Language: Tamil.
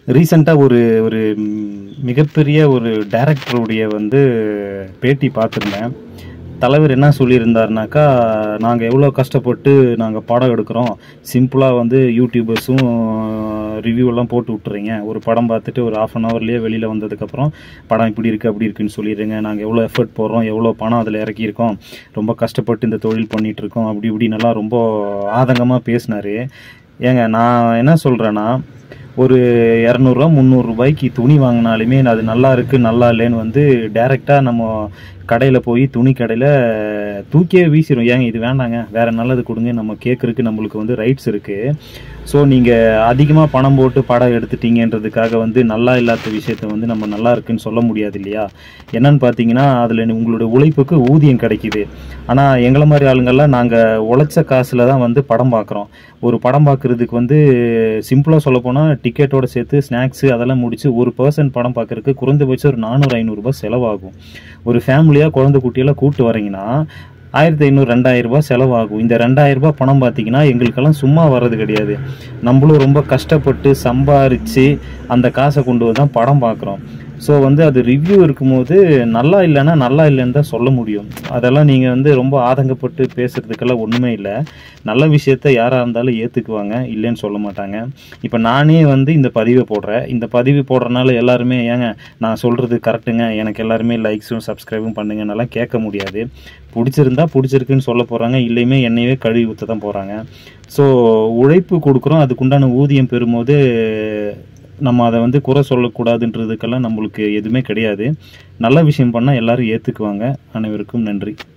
ரீசெண்டாக ஒரு ஒரு ம், மிகப்பெரிய ஒரு டைரக்டருடைய வந்து பேட்டி பார்த்துருந்தேன் தலைவர் என்ன சொல்லியிருந்தாருனாக்கா நாங்கள் எவ்வளோ கஷ்டப்பட்டு நாங்கள் படம் எடுக்கிறோம் சிம்பிளாக வந்து யூடியூபர்ஸும் ரிவ்யூ எல்லாம் போட்டு விட்டுறீங்க ஒரு படம் பார்த்துட்டு ஒரு ஆஃப் அன் ஹவர்லேயே வெளியில் வந்ததுக்கப்புறம் படம் இப்படி இருக்குது அப்படி இருக்குன்னு சொல்லிடுங்க நாங்கள் எவ்வளோ எஃபர்ட் போடுறோம் எவ்வளோ பணம் அதில் இறக்கியிருக்கோம் ரொம்ப கஷ்டப்பட்டு இந்த தொழில் பண்ணிட்டு இருக்கோம் அப்படி இப்படின்னெல்லாம் ரொம்ப ஆதங்கமாக பேசினாரு ஏங்க நான் என்ன சொல்கிறேன்னா ஒரு இரநூறுவா முந்நூறுரூபாய்க்கு துணி வாங்கினாலுமே அது நல்லா இருக்கு நல்லா இல்லைன்னு வந்து டைரெக்டாக நம்ம கடையில் போய் துணி கடையில் தூக்கியே வீசிடும் ஏங்க இது வேண்டாங்க வேற நல்லது கொடுங்க நம்ம கேட்குறதுக்கு நம்மளுக்கு வந்து ரைட்ஸ் இருக்குது ஸோ நீங்கள் அதிகமாக பணம் போட்டு படம் எடுத்துட்டீங்கன்றதுக்காக வந்து நல்லா இல்லாத விஷயத்த வந்து நம்ம நல்லா இருக்குன்னு சொல்ல முடியாது இல்லையா என்னன்னு பார்த்தீங்கன்னா அதில் உங்களோட உழைப்புக்கு ஊதியம் கிடைக்குது ஆனால் எங்களை மாதிரி ஆளுங்கள்லாம் நாங்கள் உழைச்ச காசில் தான் வந்து படம் பார்க்குறோம் ஒரு படம் பார்க்குறதுக்கு வந்து சிம்பிளாக சொல்ல போனால் டிக்கெட்டோட சேர்த்து ஸ்நாக்ஸு அதெல்லாம் முடிச்சு ஒரு பர்சன் படம் பார்க்குறதுக்கு குறைந்தபட்சம் ஒரு நானூறு ஐநூறுரூபா செலவாகும் ஒரு ஃபேமிலியாக குழந்தை குட்டியெல்லாம் கூப்பிட்டு வரீங்கன்னா ஆயிரத்தி ஐநூறு ரெண்டாயிரம் ரூபாய் செலவாகும் இந்த ரெண்டாயிரம் ரூபாய் பணம் பார்த்தீங்கன்னா எங்களுக்கெல்லாம் சும்மா வர்றது கிடையாது நம்மளும் ரொம்ப கஷ்டப்பட்டு சம்பாரித்து அந்த காசை கொண்டு வந்து தான் படம் பார்க்குறோம் ஸோ வந்து அது ரிவ்யூ இருக்கும்போது நல்லா இல்லைன்னா நல்லா இல்லைன்னு தான் சொல்ல முடியும் அதெல்லாம் நீங்கள் வந்து ரொம்ப ஆதங்கப்பட்டு பேசுறதுக்கெல்லாம் ஒன்றுமே இல்லை நல்ல விஷயத்த யாராக இருந்தாலும் ஏற்றுக்குவாங்க இல்லைன்னு சொல்ல மாட்டாங்க இப்போ நானே வந்து இந்த பதிவை போடுறேன் இந்த பதிவு போடுறனால எல்லாருமே ஏங்க நான் சொல்கிறது கரெக்டுங்க எனக்கு எல்லாருமே லைக்ஸும் சப்ஸ்கிரைபும் பண்ணுங்கன்னெல்லாம் கேட்க முடியாது பிடிச்சிருந்தா பிடிச்சிருக்குன்னு சொல்ல போகிறாங்க இல்லையுமே என்னையவே கழுவி ஊற்ற தான் போகிறாங்க ஸோ உழைப்பு கொடுக்குறோம் அதுக்குண்டான ஊதியம் பெறும்போது நம்ம அதை வந்து குறை சொல்லக்கூடாதுன்றதுக்கெல்லாம் நம்மளுக்கு எதுவுமே கிடையாது நல்ல விஷயம் பண்ணால் எல்லாரும் ஏற்றுக்குவாங்க அனைவருக்கும் நன்றி